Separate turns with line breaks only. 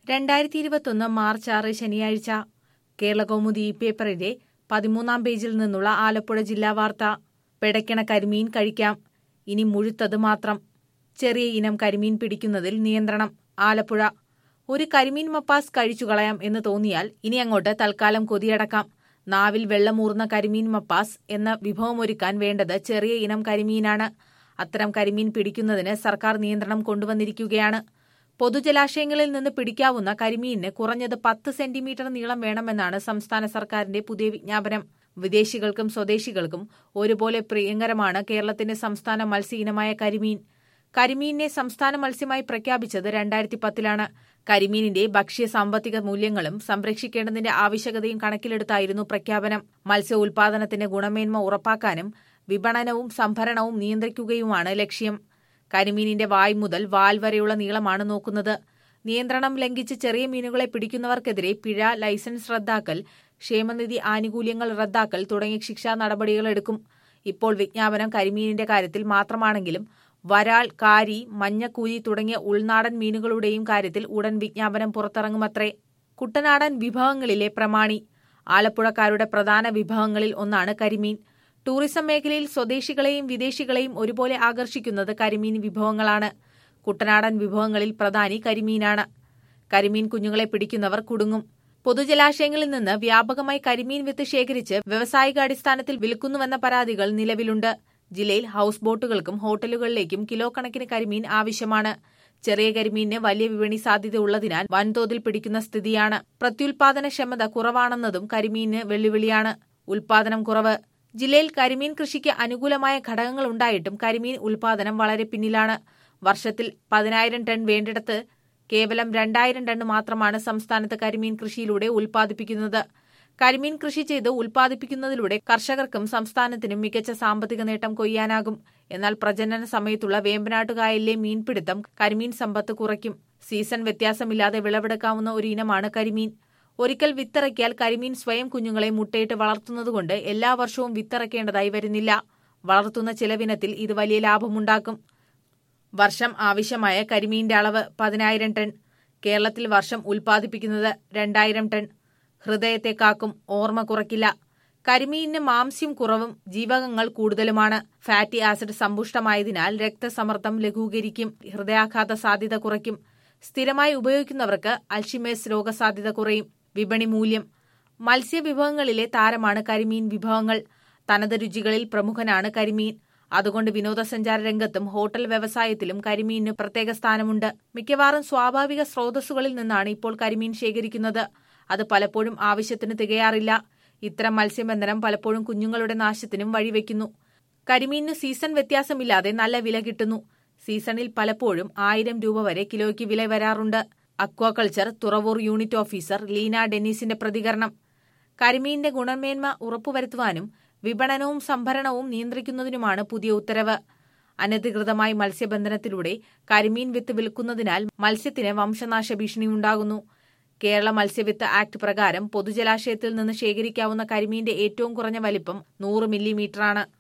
രണ്ടായിരത്തി ഇരുപത്തൊന്ന് മാർച്ച് ആറ് ശനിയാഴ്ച കേരളകൗമുദി ഈ പേപ്പറിന്റെ പതിമൂന്നാം പേജിൽ നിന്നുള്ള ആലപ്പുഴ ജില്ലാ വാർത്ത പിടയ്ക്കണ കരിമീൻ കഴിക്കാം ഇനി മുഴുത്തത് മാത്രം ചെറിയ ഇനം കരിമീൻ പിടിക്കുന്നതിൽ നിയന്ത്രണം ആലപ്പുഴ ഒരു കരിമീൻ മപ്പാസ് കഴിച്ചു കളയാം എന്ന് തോന്നിയാൽ ഇനി അങ്ങോട്ട് തൽക്കാലം കൊതിയടക്കാം നാവിൽ വെള്ളമൂർന്ന കരിമീൻ മപ്പാസ് എന്ന വിഭവമൊരുക്കാൻ വേണ്ടത് ചെറിയ ഇനം കരിമീനാണ് അത്തരം കരിമീൻ പിടിക്കുന്നതിന് സർക്കാർ നിയന്ത്രണം കൊണ്ടുവന്നിരിക്കുകയാണ് പൊതുജലാശയങ്ങളിൽ നിന്ന് പിടിക്കാവുന്ന കരിമീനിന് കുറഞ്ഞത് പത്ത് സെന്റിമീറ്റർ നീളം വേണമെന്നാണ് സംസ്ഥാന സർക്കാരിന്റെ പുതിയ വിജ്ഞാപനം വിദേശികൾക്കും സ്വദേശികൾക്കും ഒരുപോലെ പ്രിയങ്കരമാണ് കേരളത്തിന്റെ സംസ്ഥാന മത്സ്യ ഇനമായ കരിമീൻ കരിമീനിനെ സംസ്ഥാന മത്സ്യമായി പ്രഖ്യാപിച്ചത് രണ്ടായിരത്തി പത്തിലാണ് കരിമീനിന്റെ ഭക്ഷ്യ സാമ്പത്തിക മൂല്യങ്ങളും സംരക്ഷിക്കേണ്ടതിന്റെ ആവശ്യകതയും കണക്കിലെടുത്തായിരുന്നു പ്രഖ്യാപനം മത്സ്യ ഉൽപാദനത്തിന്റെ ഗുണമേന്മ ഉറപ്പാക്കാനും വിപണനവും സംഭരണവും നിയന്ത്രിക്കുകയുമാണ് ലക്ഷ്യം കരിമീനിന്റെ വായ് മുതൽ വാൽ വരെയുള്ള നീളമാണ് നോക്കുന്നത് നിയന്ത്രണം ലംഘിച്ച് ചെറിയ മീനുകളെ പിടിക്കുന്നവർക്കെതിരെ പിഴ ലൈസൻസ് റദ്ദാക്കൽ ക്ഷേമനിധി ആനുകൂല്യങ്ങൾ റദ്ദാക്കൽ തുടങ്ങിയ ശിക്ഷാ നടപടികളെടുക്കും ഇപ്പോൾ വിജ്ഞാപനം കരിമീനിന്റെ കാര്യത്തിൽ മാത്രമാണെങ്കിലും വരാൾ കാരി മഞ്ഞക്കൂരി തുടങ്ങിയ ഉൾനാടൻ മീനുകളുടെയും കാര്യത്തിൽ ഉടൻ വിജ്ഞാപനം പുറത്തിറങ്ങുമത്രേ കുട്ടനാടൻ വിഭവങ്ങളിലെ പ്രമാണി ആലപ്പുഴക്കാരുടെ പ്രധാന വിഭവങ്ങളിൽ ഒന്നാണ് കരിമീൻ ടൂറിസം മേഖലയിൽ സ്വദേശികളെയും വിദേശികളെയും ഒരുപോലെ ആകർഷിക്കുന്നത് കരിമീൻ വിഭവങ്ങളാണ് കുട്ടനാടൻ വിഭവങ്ങളിൽ പ്രധാനി കരിമീനാണ് കരിമീൻ കുഞ്ഞുങ്ങളെ പിടിക്കുന്നവർ കുടുങ്ങും പൊതുജലാശയങ്ങളിൽ നിന്ന് വ്യാപകമായി കരിമീൻ വിത്ത് ശേഖരിച്ച് വ്യവസായികാടിസ്ഥാനത്തിൽ വിൽക്കുന്നുവെന്ന പരാതികൾ നിലവിലുണ്ട് ജില്ലയിൽ ഹൌസ് ബോട്ടുകൾക്കും ഹോട്ടലുകളിലേക്കും കിലോ കണക്കിന് കരിമീൻ ആവശ്യമാണ് ചെറിയ കരിമീനിന് വലിയ വിപണി സാധ്യത ഉള്ളതിനാൽ വൻതോതിൽ പിടിക്കുന്ന സ്ഥിതിയാണ് പ്രത്യുൽപാദനക്ഷമത കുറവാണെന്നതും കരിമീനിന് വെല്ലുവിളിയാണ് ഉൽപാദനം കുറവ് ജില്ലയിൽ കരിമീൻ കൃഷിക്ക് അനുകൂലമായ ഘടകങ്ങൾ ഉണ്ടായിട്ടും കരിമീൻ ഉൽപാദനം വളരെ പിന്നിലാണ് വർഷത്തിൽ പതിനായിരം ടൺ വേണ്ടിടത്ത് കേവലം രണ്ടായിരം ടൺ മാത്രമാണ് സംസ്ഥാനത്ത് കരിമീൻ കൃഷിയിലൂടെ ഉൽപ്പാദിപ്പിക്കുന്നത് കരിമീൻ കൃഷി ചെയ്ത് ഉൽപ്പാദിപ്പിക്കുന്നതിലൂടെ കർഷകർക്കും സംസ്ഥാനത്തിനും മികച്ച സാമ്പത്തിക നേട്ടം കൊയ്യാനാകും എന്നാൽ പ്രജനന സമയത്തുള്ള വേമ്പനാട്ടുകായലിലെ മീൻപിടുത്തം കരിമീൻ സമ്പത്ത് കുറയ്ക്കും സീസൺ വ്യത്യാസമില്ലാതെ വിളവെടുക്കാവുന്ന ഒരു ഇനമാണ് കരിമീൻ ഒരിക്കൽ വിത്തിറക്കിയാൽ കരിമീൻ സ്വയം കുഞ്ഞുങ്ങളെ മുട്ടയിട്ട് വളർത്തുന്നതുകൊണ്ട് എല്ലാ വർഷവും വിത്തിറക്കേണ്ടതായി വരുന്നില്ല വളർത്തുന്ന ചിലവിനത്തിൽ ഇത് വലിയ ലാഭമുണ്ടാക്കും വർഷം ആവശ്യമായ കരിമീന്റെ അളവ് പതിനായിരം ടൺ കേരളത്തിൽ വർഷം ഉൽപ്പാദിപ്പിക്കുന്നത് രണ്ടായിരം ടൺ ഹൃദയത്തെ കാക്കും ഓർമ്മ കുറയ്ക്കില്ല കരിമീനിന് മാംസ്യം കുറവും ജീവകങ്ങൾ കൂടുതലുമാണ് ഫാറ്റി ആസിഡ് സമ്പുഷ്ടമായതിനാൽ രക്തസമ്മർദ്ദം ലഘൂകരിക്കും ഹൃദയാഘാത സാധ്യത കുറയ്ക്കും സ്ഥിരമായി ഉപയോഗിക്കുന്നവർക്ക് അൽഷിമേഴ്സ് രോഗസാധ്യത കുറയും വിപണി മൂല്യം മത്സ്യവിഭവങ്ങളിലെ താരമാണ് കരിമീൻ വിഭവങ്ങൾ തനത് രുചികളിൽ പ്രമുഖനാണ് കരിമീൻ അതുകൊണ്ട് വിനോദസഞ്ചാര രംഗത്തും ഹോട്ടൽ വ്യവസായത്തിലും കരിമീനിന് പ്രത്യേക സ്ഥാനമുണ്ട് മിക്കവാറും സ്വാഭാവിക സ്രോതസ്സുകളിൽ നിന്നാണ് ഇപ്പോൾ കരിമീൻ ശേഖരിക്കുന്നത് അത് പലപ്പോഴും ആവശ്യത്തിന് തികയാറില്ല ഇത്തരം മത്സ്യബന്ധനം പലപ്പോഴും കുഞ്ഞുങ്ങളുടെ നാശത്തിനും വഴിവെക്കുന്നു കരിമീനിന് സീസൺ വ്യത്യാസമില്ലാതെ നല്ല വില കിട്ടുന്നു സീസണിൽ പലപ്പോഴും ആയിരം രൂപ വരെ കിലോയ്ക്ക് വില വരാറുണ്ട് aquaculture Thuravoor unit officer Leena ഡെന്നീസിന്റെ പ്രതികരണം കരിമീനിന്റെ ഗുണമേന്മ ഉറപ്പുവരുത്തുവാനും വിപണനവും സംഭരണവും നിയന്ത്രിക്കുന്നതിനുമാണ് പുതിയ ഉത്തരവ് അനധികൃതമായി മത്സ്യബന്ധനത്തിലൂടെ കരിമീൻ വിത്ത് വിൽക്കുന്നതിനാൽ മത്സ്യത്തിന് വംശനാശ ഭീഷണിയുണ്ടാകുന്നു കേരള മത്സ്യവിത്ത് ആക്ട് പ്രകാരം പൊതുജലാശയത്തിൽ നിന്ന് ശേഖരിക്കാവുന്ന കരിമീന്റെ ഏറ്റവും കുറഞ്ഞ വലിപ്പം നൂറ് മില്ലിമീറ്ററാണ്